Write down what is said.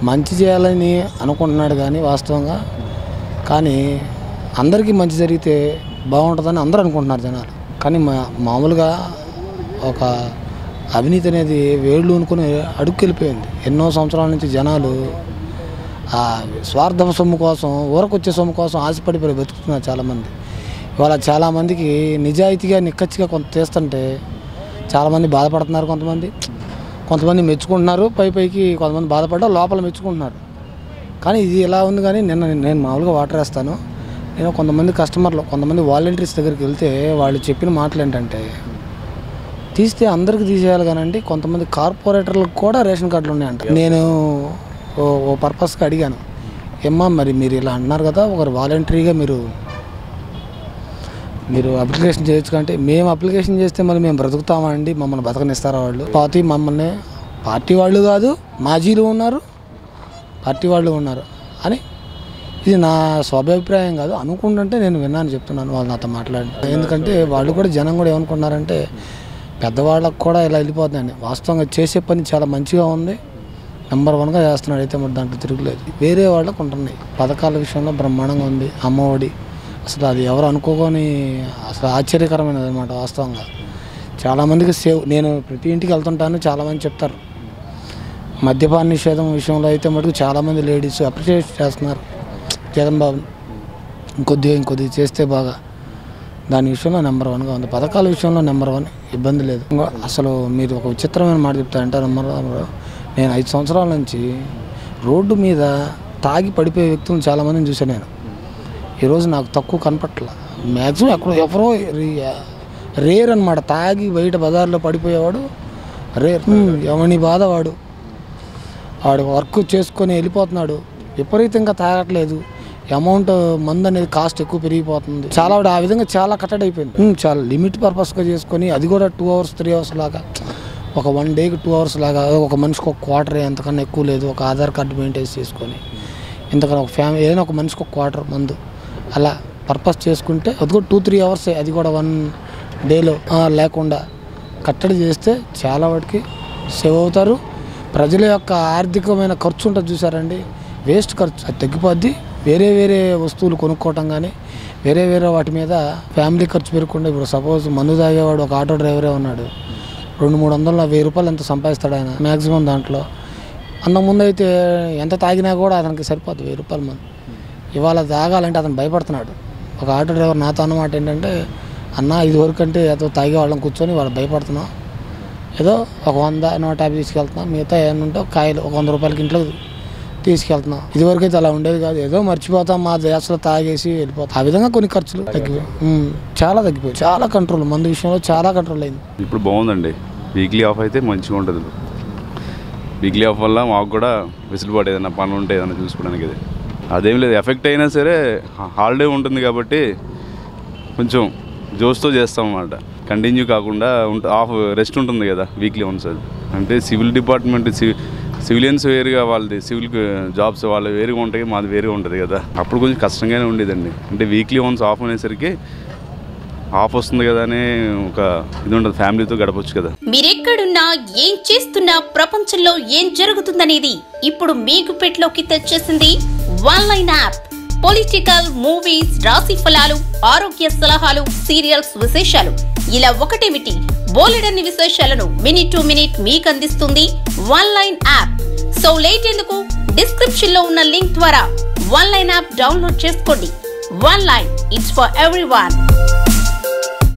మంచి చేయాలని అనుకుంటున్నాడు కానీ వాస్తవంగా కానీ అందరికీ మంచి జరిగితే బాగుంటుందని అందరూ అనుకుంటున్నారు జనాలు కానీ మా మామూలుగా ఒక అవినీతి అనేది వేళ్ళు అనుకుని అడుక్కెళ్ళిపోయింది ఎన్నో సంవత్సరాల నుంచి జనాలు ఆ స్వార్థ సొమ్ము కోసం ఊరకొచ్చే సొమ్ము కోసం ఆశపడిపోయి బతుకుతున్నారు చాలామంది ఇవాళ చాలామందికి నిజాయితీగా నిక్కచ్చిగా కొంత చేస్తుంటే చాలామంది బాధపడుతున్నారు కొంతమంది కొంతమంది మెచ్చుకుంటున్నారు పై పైకి కొంతమంది బాధపడ్డా లోపల మెచ్చుకుంటున్నారు కానీ ఇది ఎలా ఉంది కానీ నిన్న నేను మామూలుగా వాటర్ వేస్తాను నేను కొంతమంది కస్టమర్లు కొంతమంది వాలంటీర్స్ దగ్గరికి వెళ్తే వాళ్ళు చెప్పిన మాటలు ఏంటంటే తీస్తే అందరికి తీసేయాలి కానండి కొంతమంది కార్పొరేటర్లకు కూడా రేషన్ కార్డులు ఉన్నాయంట నేను ఓ ఓ పర్పస్కి అడిగాను ఏమ్మా మరి మీరు ఇలా అన్నారు కదా ఒకరు వాలంటరీగా మీరు మీరు అప్లికేషన్ చేయొచ్చు అంటే మేము అప్లికేషన్ చేస్తే మరి మేము బ్రతుకుతామా అండి మమ్మల్ని బతకనిస్తారా వాళ్ళు పార్టీ మమ్మల్ని పార్టీ వాళ్ళు కాదు మాజీలు ఉన్నారు పార్టీ వాళ్ళు ఉన్నారు అని ఇది నా స్వాభిప్రాయం కాదు అనుకుంటుంటే నేను విన్నాను చెప్తున్నాను వాళ్ళు నాతో మాట్లాడి ఎందుకంటే వాళ్ళు కూడా జనం కూడా ఏమనుకున్నారంటే పెద్దవాళ్ళకు కూడా ఇలా వెళ్ళిపోతుందండి వాస్తవంగా చేసే పని చాలా మంచిగా ఉంది నెంబర్ వన్గా చేస్తున్నాడు అయితే మరి దాంట్లో తిరుగులేదు వేరే వాళ్ళకు ఉంటున్నాయి పథకాల విషయంలో బ్రహ్మాండంగా ఉంది అమ్మఒడి అసలు అది ఎవరు అనుకోకొని అసలు ఆశ్చర్యకరమైనది అనమాట వాస్తవంగా చాలామందికి సేవ్ నేను ప్రతి ఇంటికి వెళ్తుంటాను చాలామంది చెప్తారు మద్యపాన నిషేధం విషయంలో అయితే మటుకు చాలామంది లేడీస్ అప్రిషియేట్ చేస్తున్నారు జగన్ బాబుని ఇంకొద్దిగా ఇంకొద్దిగా చేస్తే బాగా దాని విషయంలో నెంబర్ వన్గా ఉంది పథకాల విషయంలో నెంబర్ వన్ ఇబ్బంది లేదు ఇంకో అసలు మీరు ఒక విచిత్రమైన మాట చెప్తారంటే నెంబర్ నేను ఐదు సంవత్సరాల నుంచి రోడ్డు మీద తాగి పడిపోయే వ్యక్తులను చాలామందిని చూశాను నేను ఈరోజు నాకు తక్కువ కనపట్ల మ్యాక్సిమం ఎక్కడో ఎవరో రేర్ అనమాట తాగి బయట బజార్లో పడిపోయేవాడు రేర్ ఎవని బాధ వాడు వాడు వర్క్ చేసుకొని వెళ్ళిపోతున్నాడు విపరీతంగా తాగట్లేదు అమౌంట్ మందు అనేది కాస్ట్ ఎక్కువ పెరిగిపోతుంది చాలా వాడు ఆ విధంగా చాలా కట్టడి అయిపోయింది ఉమ్, చాలా లిమిట్ పర్పస్గా చేసుకొని అది కూడా టూ అవర్స్ త్రీ అవర్స్ లాగా ఒక వన్ డేకి టూ అవర్స్ లాగా ఒక మనిషికి ఒక క్వార్టర్ ఎంతకన్నా ఎక్కువ లేదు ఒక ఆధార్ కార్డు మెయింటైన్ చేసుకొని ఇంతకన్నా ఒక ఫ్యామిలీ ఏదైనా ఒక మనిషికి ఒక క్వార్టర్ మందు అలా పర్పస్ చేసుకుంటే అది కూడా టూ త్రీ అవర్సే అది కూడా వన్ డేలో ఆ, లేకుండా కట్టడి చేస్తే చాలా వాటికి సేవ్ అవుతారు ప్రజల యొక్క ఆర్థికమైన ఖర్చు ఉంటుంది చూసారండి వేస్ట్ ఖర్చు అది తగ్గిపోద్ది వేరే వేరే వస్తువులు కొనుక్కోవటం కానీ వేరే వేరే వాటి మీద ఫ్యామిలీ ఖర్చు పెరగకుండా ఇప్పుడు సపోజ్ మందు తాగేవాడు ఒక ఆటో డ్రైవరే ఉన్నాడు రెండు మూడు వందల వెయ్యి రూపాయలు ఎంత సంపాదిస్తాడు ఆయన మ్యాక్సిమం దాంట్లో అంతకుముందు అయితే ఎంత తాగినా కూడా అతనికి సరిపోతుంది వెయ్యి రూపాయల మంది ఇవాళ తాగాలంటే అతను భయపడుతున్నాడు ఒక ఆటో డ్రైవర్ నాతో అన్నమాట ఏంటంటే అన్న ఇది వరకు అంటే ఏదో తాగే వాళ్ళని కూర్చొని వాళ్ళు భయపడుతున్నాం ఏదో ఒక వంద నూట యాభై తీసుకెళ్తున్నాం మిగతా ఏమైనా ఉంటే ఒక కాయలు ఒక వంద రూపాయలకి ఇంట్లో తీసుకెళ్తున్నాం ఇదివరకు అయితే అలా ఉండేది కాదు ఏదో మర్చిపోతాం మా దేశంలో తాగేసి వెళ్ళిపోతాం ఆ విధంగా కొన్ని ఖర్చులు తగ్గిపోయాయి ఉమ్, చాలా తగ్గిపోయాయి చాలా కంట్రోల్ మందు విషయంలో చాలా కంట్రోల్ అయింది ఇప్పుడు బాగుందండి వీక్లీ ఆఫ్ అయితే మంచిగా ఉంటుంది వీక్లీ ఆఫ్ వల్ల మాకు కూడా వెసులుబాటు ఏదైనా పనులు ఉంటే ఏదైనా చూసుకోవడానికి అది అదేం లేదు ఎఫెక్ట్ అయినా సరే హాలిడే ఉంటుంది కాబట్టి కొంచెం జోస్తో చేస్తాం అన్నమాట కంటిన్యూ కాకుండా ఉంట ఆఫ్ రెస్ట్ ఉంటుంది కదా వీక్లీ వన్స్ అది అంటే సివిల్ డిపార్ట్మెంట్ సివి సివిలియన్స్ వేరుగా వాళ్ళది సివిల్ జాబ్స్ వాళ్ళు వేరుగా ఉంటాయి మాది వేరుగా ఉంటుంది కదా అప్పుడు కొంచెం కష్టంగానే ఉండేదండి అంటే వీక్లీ వన్స్ ఆఫ్ అనేసరికి ఆఫ్ వస్తుంది కదా అని ఒక ఇది ఉండదు ఫ్యామిలీతో గడపచ్చు కదా మీరెక్కడున్నా ఏం చేస్తున్నా ప్రపంచంలో ఏం జరుగుతుందనేది ఇప్పుడు మీ గుప్పెట్లోకి తెచ్చేసింది one line app political movies రాశి ఫలాలు ఆరోగ్య సలహాలు సీరియల్స్ విశేషాలు ఇలా ఒకటేమిటి బోలెడన్ని విశేషాలను మినిట్ టు మినిట్ మీకు అందిస్తుంది one line app so late ఎందుకు డిస్క్రిప్షన్ లో ఉన్న లింక్ ద్వారా వన్ లైన్ యాప్ డౌన్లోడ్ చేసుకోండి one line it's for every